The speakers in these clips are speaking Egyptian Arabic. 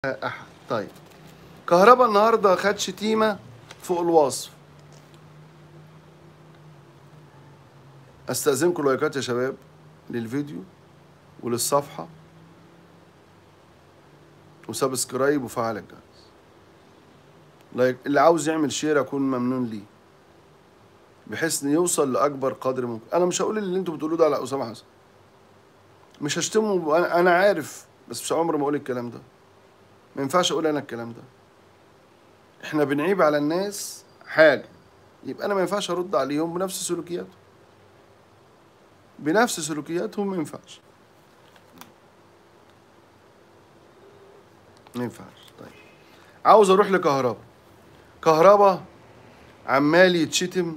احد طيب كهرباء النهارده خد شتيمه فوق الوصف استاذنكم لايكات يا شباب للفيديو وللصفحه وسبسكرايب وفعل الجرس لايك اللي عاوز يعمل شير اكون ممنون ليه بحيث ان يوصل لاكبر قدر ممكن انا مش هقول اللي انتوا بتقولوه ده على اسامه حسن مش هشتمه انا أنا عارف بس مش عمري ما اقول الكلام ده ما ينفعش اقول انا الكلام ده احنا بنعيب على الناس حاجه يبقى انا ما ينفعش ارد عليهم بنفس سلوكياتهم بنفس سلوكياتهم ما ينفعش ما ينفعش طيب عاوز اروح لكهربا كهربا عمال يتشتم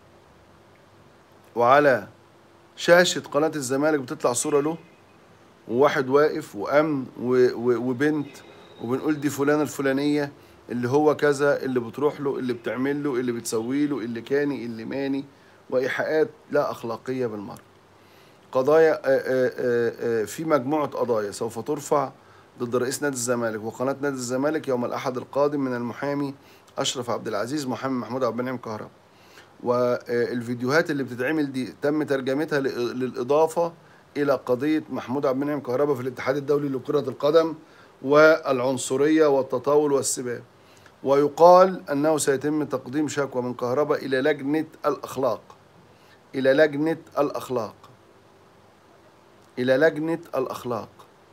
وعلى شاشة قناة الزمالك بتطلع صورة له وواحد واقف وأمن و- و- وبنت وبنقول دي فلانة الفلانية اللي هو كذا اللي بتروح له اللي بتعمل له اللي بتسوي له اللي كاني اللي ماني وإيحاءات لا أخلاقية بالمرة قضايا آه، آه، آه، آه، في مجموعة قضايا سوف ترفع ضد رئيس نادي الزمالك وقناة نادي الزمالك يوم الأحد القادم من المحامي أشرف عبد العزيز محامي محمود عبد المنعم كهربا والفيديوهات اللي بتتعمل دي تم ترجمتها لإ- للإضافة إلى قضية محمود عبد المنعم كهربا في الاتحاد الدولي لكرة القدم والعنصرية والتطاول والسباب ويقال أنه سيتم تقديم شكوى من كهربا إلى لجنة الأخلاق إلى لجنة الأخلاق إلى لجنة الأخلاق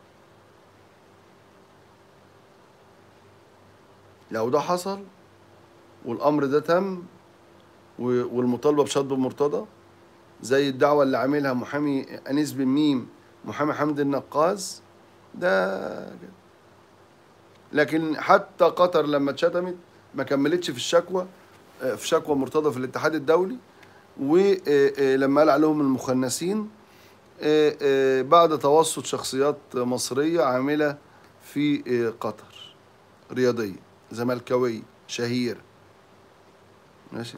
لو ده حصل والأمر ده تم و- والمطالبة بشطب مرتضى زي الدعوة اللي عاملها محامي أنيس بن ميم محامي حمد النقاز ده كده. لكن حتى قطر لما اتشتمت ما كملتش في الشكوى آه، في شكوى مرتضى في الاتحاد الدولي ولما قال عليهم المخنثين آه، آه، بعد توسط شخصيات مصرية عاملة في آه، قطر رياضية زملكاوية شهيرة ماشي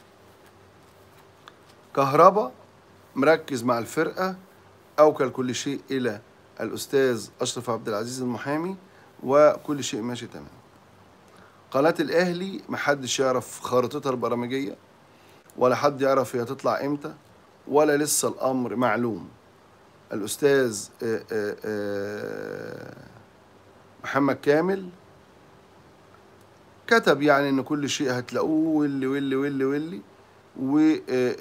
كهربا مركز مع الفرقة أوكل كل شيء إلى الأستاذ أشرف عبد العزيز المحامي وكل شيء ماشي تمام قناة الأهلي محدش يعرف خارطتها البرامجية ولا حد يعرف هي هتطلع إمتى ولا لسه الأمر معلوم الأستاذ آه، آه، آه، محمد كامل كتب يعني إن كل شيء هتلاقوه واللي واللي واللي واللي و آه،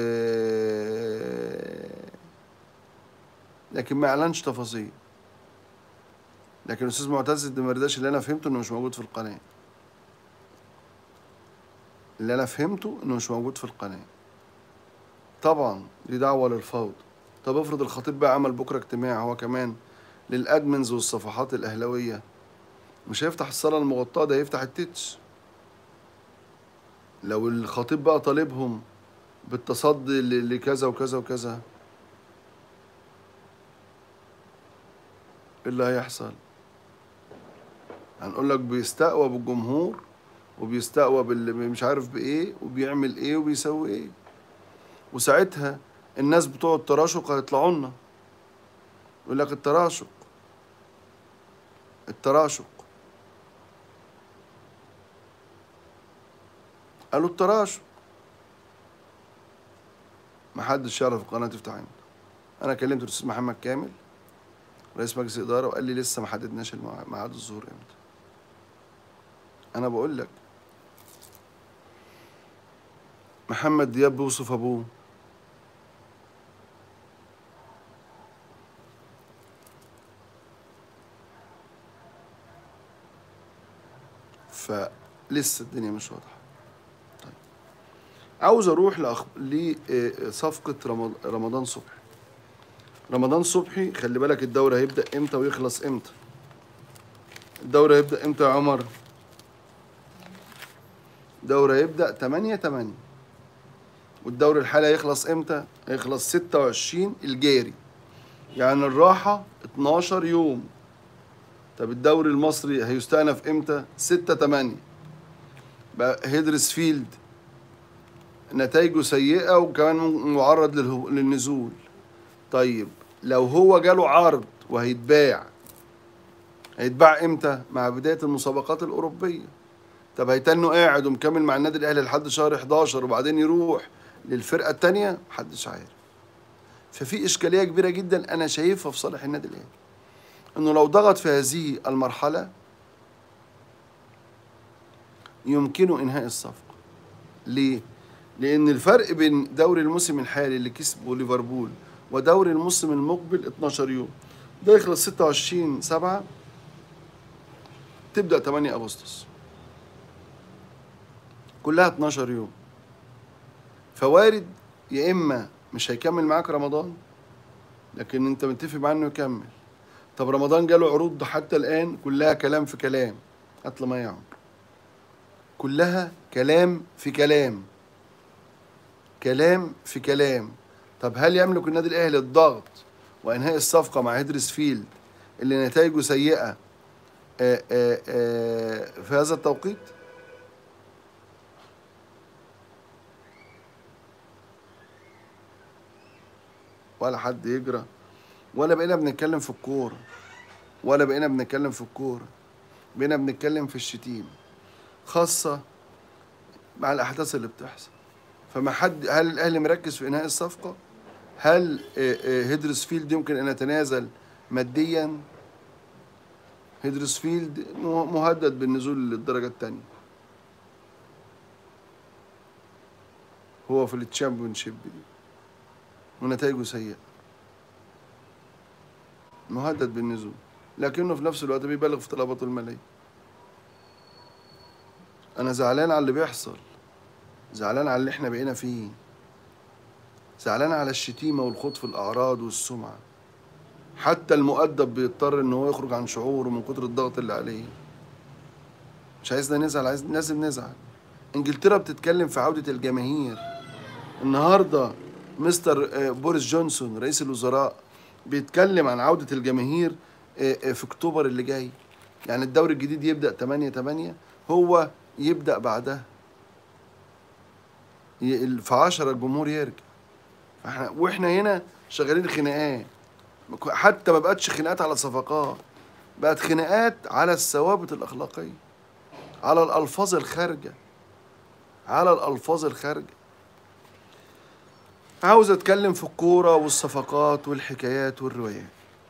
آه، لكن ما اعلنش تفاصيل لكن الاستاذ معتز الدمرداش اللي انا فهمته انه مش موجود في القناه اللي انا فهمته انه مش موجود في القناه طبعا دي دعوه للفوضى طب افرض الخطيب بقى عمل بكره اجتماع هو كمان للادمنز والصفحات الاهلاويه مش هيفتح الصاله المغطاه ده هيفتح التتش لو الخطيب بقى طالبهم بالتصدي ل- لكذا وكذا وكذا ايه اللي هيحصل هنقول لك بيستقوى بالجمهور وبيستقوى باللي مش عارف بايه وبيعمل ايه وبيسوي ايه وساعتها الناس بتوع التراشق هيطلعوا لنا يقول لك التراشق التراشق قالوا التراشق محدش يعرف القناه تفتح امتى انا كلمت الاستاذ محمد كامل رئيس مجلس الاداره وقال لي لسه ما حددناش الميعاد- ميعاد الظهور امتى انا بقول لك محمد دياب بيوصف ابوه فلسه الدنيا مش واضحه طيب عاوز اروح لأخ... لصفقه رمض... رمضان صبحي رمضان صبحي خلي بالك الدوري هيبدا امتى ويخلص امتى الدوري هيبدا امتى يا عمر الدوري هيبدا 8 8 والدوري الحالي هيخلص امتى هيخلص 26 الجاري يعني الراحه 12 يوم طب الدوري المصري هيستأنف امتى 6 8 بقى هيدرسفيلد نتائجه سيئة وكمان معرض للهو- للنزول طيب لو هو جاله عرض وهيتباع هيتباع امتى مع بدايه المسابقات الاوروبيه طب هيتنه قاعد ومكمل مع النادي الاهلي لحد شهر 11 وبعدين يروح للفرقه الثانيه محدش عارف ففي اشكاليه كبيره جدا انا شايفها في صالح النادي الاهلي انه لو ضغط في هذه المرحله يمكنه انهاء الصفقه ليه لان الفرق بين دوري الموسم الحالي اللي كسبه ليفربول ودوري الموسم المقبل 12 يوم ده يخلص 26 7 تبدا 8 اغسطس كلها 12 يوم فوارد يا اما مش هيكمل معاك رمضان لكن انت متفق معاه انه يكمل طب رمضان جاله عروض حتى الان كلها كلام في كلام قتل ما يعم كلها كلام في كلام كلام في كلام طب هل يملك النادي الاهلي الضغط وانهاء الصفقه مع هيدرسفيلد اللي نتائجه سيئه آآ آآ في هذا التوقيت ولا حد يجرى ولا بقينا بنتكلم في الكوره ولا بقينا بنتكلم في الكوره بقينا بنتكلم في الشتيمه خاصه مع الاحداث اللي بتحصل فما حد هل الاهلي مركز في انهاء الصفقه هل هيدرسفيلد يمكن ان يتنازل ماديا هيدرسفيلد مهدد بالنزول للدرجه الثانيه هو في التشامبيونشيب دي ونتائجه سيئه مهدد بالنزول لكنه في نفس الوقت بيبالغ في طلباته الماليه انا زعلان على اللي بيحصل زعلان على اللي احنا بقينا فيه زعلان على الشتيمة والخوض في الأعراض والسمعة حتى المؤدب بيضطر إن هو يخرج عن شعوره من كتر الضغط اللي عليه مش عايزنا نزعل عايز لازم نزعل انجلترا بتتكلم في عودة الجماهير النهاردة مستر بوريس جونسون رئيس الوزراء بيتكلم عن عودة الجماهير في اكتوبر اللي جاي يعني الدوري الجديد يبدأ 8 8 هو يبدأ بعدها في 10 الجمهور يرجع فاحنا واحنا هنا شغالين خناقات حتى ما بقتش خناقات على صفقات بقت خناقات على الثوابت الاخلاقيه على الالفاظ الخارجه على الالفاظ الخارجه عاوز اتكلم في الكوره والصفقات والحكايات والروايات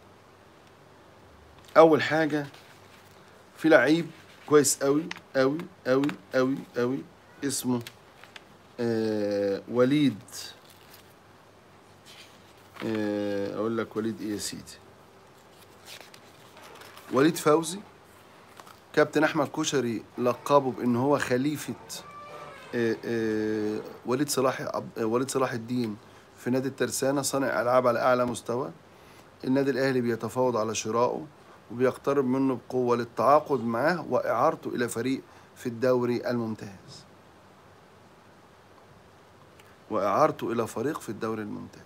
اول حاجه في لعيب كويس قوي قوي قوي قوي قوي اسمه آه وليد آه اقول لك وليد ايه يا سيدي وليد فوزي كابتن احمد كشري لقبه بان هو خليفه آه آه وليد صلاح وليد صلاح الدين في نادي الترسانه صانع العاب على اعلى مستوى النادي الاهلي بيتفاوض على شرائه وبيقترب منه بقوه للتعاقد معاه واعارته الى فريق في الدوري الممتاز واعارته الى فريق في الدوري الممتاز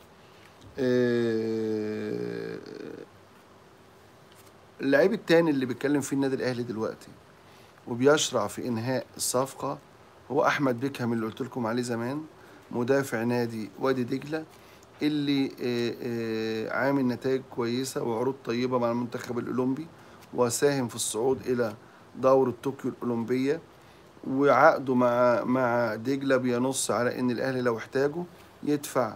اللعيب التاني اللي بيتكلم فيه النادي الاهلي دلوقتي وبيشرع في انهاء الصفقه هو احمد بيكهام اللي قلت لكم عليه زمان مدافع نادي وادي دجله اللي عامل نتائج كويسه وعروض طيبه مع المنتخب الاولمبي وساهم في الصعود الى دورة طوكيو الاولمبيه وعقده مع مع دجله بينص على ان الاهلي لو احتاجه يدفع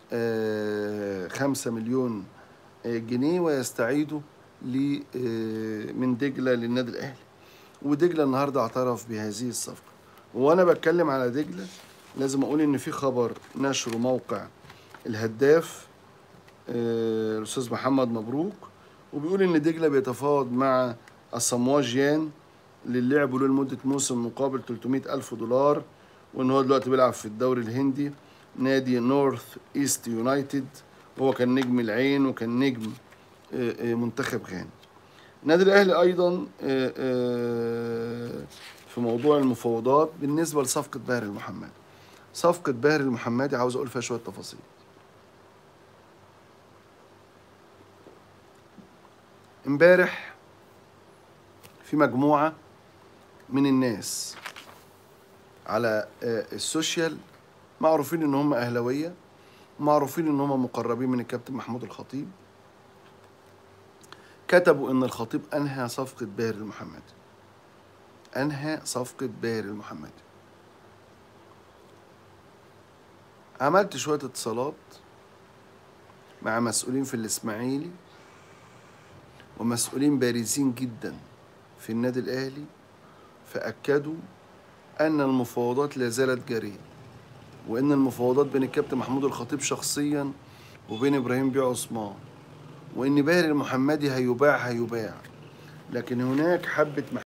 خمسة مليون جنيه ويستعيدوا من دجلة للنادي الأهلي ودجلة النهاردة اعترف بهذه الصفقة وأنا بتكلم على دجلة لازم أقول إن في خبر نشره موقع الهداف الأستاذ محمد مبروك وبيقول إن دجلة بيتفاوض مع الصموا جيان للعب له لمدة موسم مقابل 300 ألف دولار وإن هو دلوقتي بيلعب في الدوري الهندي نادي نورث ايست يونايتد وهو كان نجم العين وكان نجم منتخب غانا النادي الاهلي ايضا في موضوع المفاوضات بالنسبه لصفقه باهر المحمدي صفقه باهر المحمدي عاوز اقول فيها شويه تفاصيل امبارح في مجموعه من الناس على السوشيال معروفين ان هم اهلاويه معروفين ان هم مقربين من الكابتن محمود الخطيب كتبوا ان الخطيب انهى صفقه باهر المحمدي انهى صفقه باهر المحمدي عملت شويه اتصالات مع مسؤولين في الاسماعيلي ومسؤولين بارزين جدا في النادي الاهلي فاكدوا ان المفاوضات لا زالت جاريه وان المفاوضات بين الكابتن محمود الخطيب شخصيا وبين ابراهيم بيع عثمان وان باهر المحمدي هيباع هيباع لكن هناك حبه